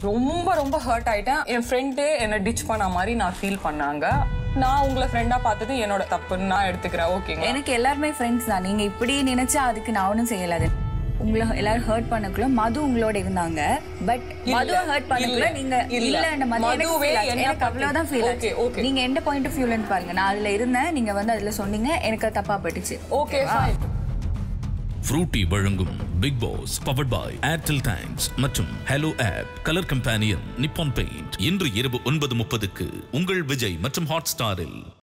ரொம்ப ரொம்ப ஹர்ட் ஆயிட்டேன் என் ஃப்ரெண்டு என்னை டிச் பண்ண மாதிரி நான் ஃபீல் பண்ணாங்க நான் உங்களை ஃப்ரெண்டா பார்த்தது என்னோட தப்புன்னு நான் எடுத்துக்கிறேன் ஓகேங்க எனக்கு எல்லாருமே ஃப்ரெண்ட்ஸ் தான் நீங்க இப்படி நினைச்சா அதுக்கு நான் ஒன்றும் செய்யலாது உங்களை எல்லாரும் ஹர்ட் பண்ணக்குள்ள மது உங்களோட இருந்தாங்க பட் மதுவை ஹர்ட் பண்ணக்குள்ள இல்ல, நீங்க இல்ல. இல்ல மது எனக்கு மதுவே feel ஆச்சு. என்ன எனக்கு அவ்வளவுதான் ஃபீல் Okay, ஆச்சு okay. நீங்க எந்த பாயிண்ட் ஆஃப் வியூல பாருங்க நான் அதுல இருந்தேன் நீங்க வந்து அதுல சொன்னீங்க எனக்கு அது தப்பா பட்டுச்சு ஓகே ஃபைன் ஃப்ரூட்டி வழங்கும் Bigg Boss powered by Airtel thanks மற்றும் hello app colour companion Nippon paint இன்று இரவு ஒன்பது முப்பதுக்கு உங்கள் விஜய் மற்றும் ஹாட் ஸ்டாரில்